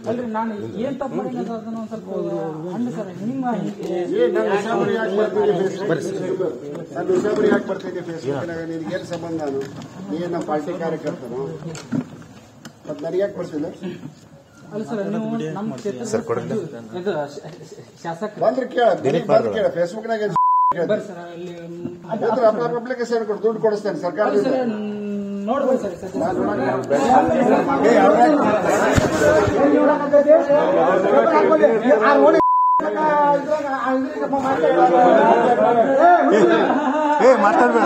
ಅಲ್ರಿ ನಾನು ಏನ್ ತಪ್ಪು ಮಾಡಿಲ್ಲ ಸರ್ ಅದನ್ನ ಒಂದ್ ಸ್ವಲ್ಪ ಅಣ್ಣ ಸರ್ ನಿಮ್ಮ ಏನ್ ನಾನು ಉಸಾಬರಿ ಯಾಕೆ ಬರ್ತಿದ್ದೆ ಫೇಸ್ಬುಕ್ ನಾನು ಉಸಾಬರಿ ಯಾಕೆ ಬರ್ತಿದ್ದೆ ಫೇಸ್ಬುಕ್ನಾಗ ನಿನಗೆ ಏನು ಸಂಬಂಧ ನಾನು ನೀನು ನಮ್ಮ ಪಾರ್ಟಿ ಕಾರ್ಯಕರ್ತನು ಮತ್ತೆ ನನಗೆ ಯಾಕೆ ಬರ್ತಿದ್ದೆ ಅಲ್ಲ ಸರ್ ನೀವು ನಮ್ಮ ಕ್ಷೇತ್ರದ ಇದು ಶ- ಶ- ಶಾಸಕ ಬಂದ್ರೆ ಕೇಳ ಬಂದು ಕೇಳ ಫೇಸ್ಬುಕ್ನಾಗ ಬರ್ರಿ ಸರ್ ಅಲ್ಲಿ ಅಪ್ಲಿಕೇಶನ್ ಕೊಡು ದುಡ್ಡು ಕೊಡಿಸ್ತೇನೆ ಅಲ್ಲ ಸರ್ಕಾರದಿಂದ ಸರ್ ನೋಡ್ಬೋದು ಸರ್ ಸರ್ ಏ ಮಾತಾಡ್ಬೇಡ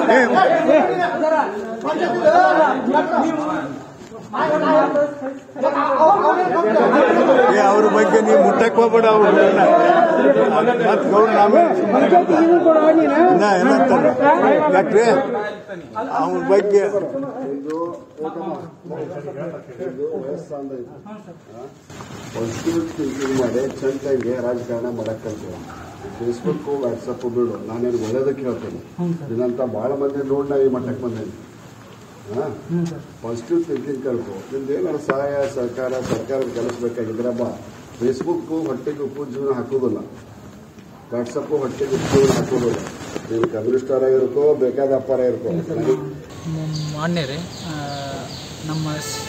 ಏ ಅವ್ರ ಬಗ್ಗೆ ನೀವು ಮುಟ್ಟಕ್ ಹೋಗ್ಬೇಡ ಅವ್ರು ಮತ್ ಗೌರ್ ನಾವೇ ಇನ್ನ ಏನಂತಾರೆ ಯಾಕ್ರಿ ಅವನ ಬಗ್ಗೆ ಇದು ಇದು ವಯಸ್ಸಾದ ಇದು ಪಾಸಿಟಿವ್ ಥಿಂಕಿಂಗ್ ಮಾಡಿ ಚಂದಂಗೆ ರಾಜಕಾರಣ ಮಾಡಕ್ ಕಲ್ತೀವಿ ಫೇಸ್ಬುಕ್ ವಾಟ್ಸಪ್ ಬಿಡು ನಾನೇನು ಒಳ್ಳೇದಕ್ಕೆ ಹೇಳ್ತೇನೆ ನಿನ್ನಂತ ಬಹಳ ಮಂದಿ ನೋಡಿ ನಾ ಈ ಮಟ್ಟಕ್ಕೆ ಬಂದೇನೆ ಪಾಸಿಟಿವ್ ಥಿಂಕಿಂಗ್ ಕಲ್ತು ನಿಮ್ದು ಏನಾದ್ರು ಸಹಾಯ ಸಹಕಾರ ಸರ್ಕಾರದ ಕೆಲಸ ಬೇಕಾಗಿದ್ರೆ ಬಾ ಫೇಸ್ಬುಕ್ ಹೊಟ್ಟೆಗೆ ಉಪ್ಪು ಜೀವನ ಹಾಕೋದಿಲ್ಲ ವಾಟ್ಸಪ್ಪು ಹೊಟ್ಟೆಗೆ ಉಪ್ಪು ಜೀವನ ಹಾಕೋದಿಲ್ಲ ನೀನು ಕಮ್ಯುನಿಸ್ಟರ್ ಆಗಿರ್ಕೋ ಬೇಕಾದ ಅಪ್ಪಾರ ಇರ್ಕೋ ನನಗೆ ಮಾನ್ಯರೇ ಆ, ನಮ್ಮ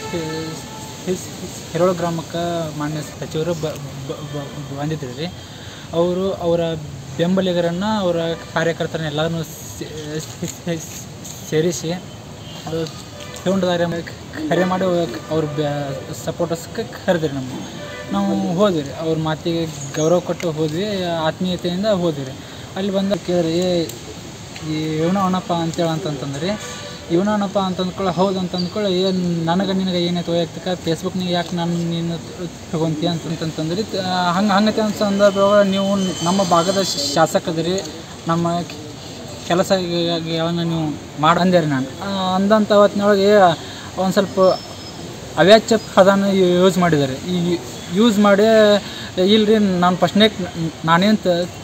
ಹೆರೋಳ ಗ್ರಾಮಕ್ಕೆ ಮಾನ್ಯ ಸಚಿವರು ಬ- ಬ- ಬ- ಬಂದಿದ್ರು ರೀ ಅವರು ಅವರ ಬೆಂಬಲಿಗರನ್ನು ಅವರ ಕಾರ್ಯಕರ್ತರನ್ನ ಎಲ್ಲರನ್ನೂ ಸೇ- ಸೇರಿಸಿ ಅದು ತಗೊಂಡದಾರೆ ಕರೆ ಮಾಡಿ ಅವ್ರ ಸಪೋರ್ಟರ್ಸ್ಗೆ ಕರೆದ್ರಿ ನಮ್ಮ ನಾವು ಹೋದ್ವಿ ರೀ ಅವ್ರ ಮಾತಿಗೆ ಗೌರವ ಕೊಟ್ಟು ಹೋದ್ವಿ ಆತ್ಮೀಯತೆಯಿಂದ ಹೋದ್ವಿ ರೀ ಅಲ್ಲಿ ಬಂದು ಕೇಳಿದ್ರಿ ಏ ಇವನ ಅವನಪ್ಪ ಅಂತೇಳಿ ಅಂತಂತಂದ್ರಿ ಇವನ ಅವನಪ್ಪ ಅಂತ ಅಂದ್ಕೊಳ್ಳಿ ಹೌದು ಅಂತ ಅಂದ್ಕೊಳ್ಳಿ ಏನು ನನಗೆ ನಿನಗೆ ಏನೈತೆ ವೈಯಕ್ತಿಕ ಫೇಸ್ಬುಕ್ನಾಗ ಯಾಕೆ ನಾನು ನೀನು ತಗೊಂತೀಯ ಅಂತಂತಂದ್ರಿ ಹಂಗೆ ಹಂಗತೆ ಅಂತ ಸಂದರ್ಭದೊಳಗೆ ನೀವು ನಮ್ಮ ಭಾಗದ ಶಾಸಕದ್ರಿ ನಮ್ಮ ಕೆಲಸಗಳನ್ನು ನೀವು ಮಾಡಿ ಅಂದೇರಿ ನಾನು ಆ, ಅಂದಂಥ ಹೊತ್ತಿನೊಳಗೆ ಒಂದು ಸ್ವಲ್ಪ ಅವ್ಯಾಚ್ಯ ಪದನ ಯೂಸ್ ಮಾಡಿದ್ದಾರೆ ಈ ಯೂಸ್ ಮಾಡಿ ಇಲ್ರಿ ನಾನು ಫಸ್ಟ್ನೇ ನಾನೇನು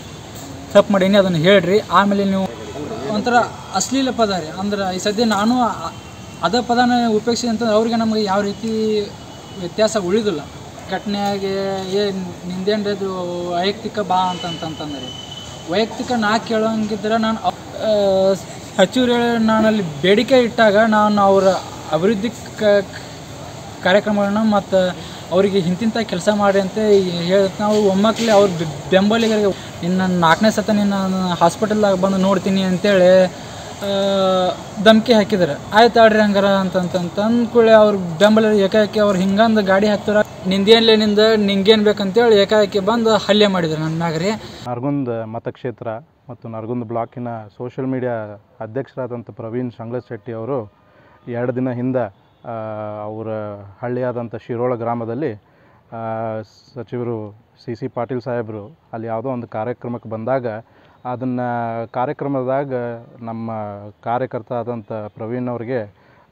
ತಪ್ಪು ಮಾಡೀನಿ ಅದನ್ನು ಹೇಳ್ರಿ ಆಮೇಲೆ ನೀವು ಒಂಥರ ಅಶ್ಲೀಲ ಪದ ರೀ ಅಂದ್ರೆ ಈ ಸದ್ಯ ನಾನು ಆ- ಅದ ಪದನ ಉಪೇಕ್ಷೆ ಅಂತಂದ್ರೆ ಅವ್ರಿಗೆ ನಮಗೆ ಯಾವ ರೀತಿ ವ್ಯತ್ಯಾಸ ಉಳಿದಿಲ್ಲ ಘಟನೆಯಾಗಿ ಏ ನಿಂದೇನ್ರಿ ಅದು ವೈಯಕ್ತಿಕ ಬಾ ಅಂತಂತಂತಂದ್ರೆ ವೈಯಕ್ತಿಕ ನಾ ಕೇಳೋಂಗಿದ್ರೆ ನಾನು ಆ, ಸಚಿವರು ನಾನು ಅಲ್ಲಿ ಬೇಡಿಕೆ ಇಟ್ಟಾಗ ನಾನು ಅವರ ಅಭಿವೃದ್ಧಿ ಕ ಕಾರ್ಯಕ್ರಮಗಳನ್ನ ಮತ್ತು ಅವರಿಗೆ ಇಂತಿಂಥ ಕೆಲಸ ಮಾಡಿ ಅಂತ ಹೇಳಿ ನಾವು ಒಮ್ಮಕ್ಕಲೇ ಅವ್ರ ಬೆ- ಬೆಂಬಲಿಗರಿಗೆ ನಿನ್ನ ನಾಲ್ಕನೇ ಸತ ನಿನ್ನ ಹಾಸ್ಪಿಟಲ್ದಾಗ ಬಂದು ನೋಡ್ತೀನಿ ಅಂತೇಳಿ ಆ, ಧಮ್ಕಿ ಹಾಕಿದ್ದಾರೆ ಆಯ್ತು ಆಡ್ರಿ ಹಂಗಾರ ಅಂತಂತಂತ ಅಂದ್ಕೂಳೆ ಅವ್ರ ಬೆಂಬಲಿಗರು ಏಕಾಏಕಿ ಅವ್ರು ಹಿಂಗಂದು ಗಾಡಿ ಹತ್ತಿರ ನಿಂದೇನ್ಲೇ ನಿಂದ ನಿಂಗೇನು ಬೇಕಂತೇಳಿ ಏಕಾಏಕಿ ಬಂದು ಹಲ್ಲೆ ಮಾಡಿದ್ರು ನನ್ನ ಮ್ಯಾಗ ರೀ ನರಗುಂದ ಮತಕ್ಷೇತ್ರ ಮತ್ತು ನರಗುಂದ ಬ್ಲಾಕಿನ ಸೋಷಿಯಲ್ ಮೀಡಿಯಾ ಅಧ್ಯಕ್ಷರಾದಂಥ ಪ್ರವೀಣ್ ಶೆಟ್ಟಿ ಅವರು ಎರಡು ದಿನ ಹಿಂದೆ ಆ, ಅವರ ಹಳ್ಳಿಯಾದಂಥ ಶಿರೋಳ ಗ್ರಾಮದಲ್ಲಿ ಆ, ಸಚಿವರು ಸಿ ಸಿ ಪಾಟೀಲ್ ಸಾಹೇಬರು ಅಲ್ಲಿ ಯಾವುದೋ ಒಂದು ಕಾರ್ಯಕ್ರಮಕ್ಕೆ ಬಂದಾಗ ಅದನ್ನು ಕಾರ್ಯಕ್ರಮದಾಗ ನಮ್ಮ ಕಾರ್ಯಕರ್ತ ಆದಂಥ ಪ್ರವೀಣ್ ಅವ್ರಿಗೆ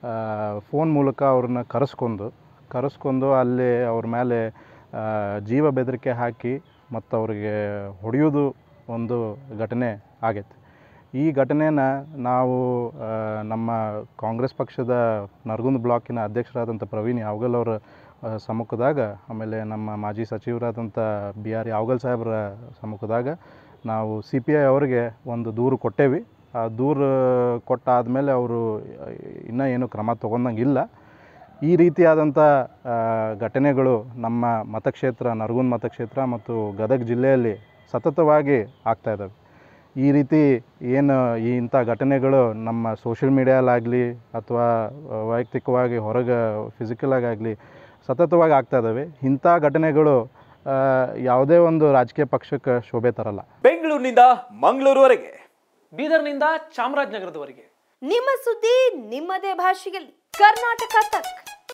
ಫೋನ್ ಮೂಲಕ ಅವ್ರನ್ನ ಕರೆಸ್ಕೊಂಡು ಕರೆಸ್ಕೊಂಡು ಅಲ್ಲಿ ಅವ್ರ ಮೇಲೆ ಆ, ಜೀವ ಬೆದರಿಕೆ ಹಾಕಿ ಮತ್ತು ಅವ್ರಿಗೆ ಹೊಡೆಯೋದು ಒಂದು ಘಟನೆ ಆಗೈತೆ ಈ ಘಟನೆನ ನಾವು ಆ, ನಮ್ಮ ಕಾಂಗ್ರೆಸ್ ಪಕ್ಷದ ನರಗುಂದ ಬ್ಲಾಕಿನ ಅಧ್ಯಕ್ಷರಾದಂಥ ಪ್ರವೀಣ್ ಯಾವಗಲ್ ಅವರ ಆ, ಸಮ್ಮುಖದಾಗ ಆಮೇಲೆ ನಮ್ಮ ಮಾಜಿ ಸಚಿವರಾದಂಥ ಬಿ ಆರ್ ಯಾವಗಲ್ ಸಾಹೇಬ್ರ ಸಮ್ಮುಖದಾಗ ನಾವು ಸಿ ಪಿ ಐ ಅವರಿಗೆ ಒಂದು ದೂರು ಕೊಟ್ಟೇವಿ ಆ ದೂರು ಕೊಟ್ಟಾದಮೇಲೆ ಅವರು ಇನ್ನೂ ಏನು ಕ್ರಮ ತೊಗೊಂಡಂಗಿಲ್ಲ ಈ ರೀತಿಯಾದಂಥ ಆ, ಘಟನೆಗಳು ನಮ್ಮ ಮತಕ್ಷೇತ್ರ ನರಗುಂದ ಮತಕ್ಷೇತ್ರ ಮತ್ತು ಗದಗ ಜಿಲ್ಲೆಯಲ್ಲಿ ಸತತವಾಗಿ ಆಗ್ತಾ ಇದ್ದಾವೆ ಈ ರೀತಿ ಏನು ಈ ಇಂಥ ಘಟನೆಗಳು ನಮ್ಮ ಸೋಷಿಯಲ್ ಮೀಡಿಯಾಲಾಗಲಿ ಅಥವಾ ವೈಯಕ್ತಿಕವಾಗಿ ಹೊರಗೆ ಫಿಸಿಕಲಾಗಿ ಆಗಲಿ ಸತತವಾಗಿ ಆಗ್ತಾ ಇದ್ದಾವೆ ಇಂಥ ಘಟನೆಗಳು ಆ, ಯಾವುದೇ ಒಂದು ರಾಜಕೀಯ ಪಕ್ಷಕ್ಕೆ ಶೋಭೆ ತರಲ್ಲ ಬೆಂಗಳೂರಿನಿಂದ ಮಂಗಳೂರುವರೆಗೆ ಬೀದರ್ನಿಂದ ಚಾಮರಾಜನಗರದವರೆಗೆ ನಿಮ್ಮ ಸುದ್ದಿ ನಿಮ್ಮದೇ ಭಾಷೆಯಲ್ಲಿ ಕರ್ನಾಟಕ ತಕ್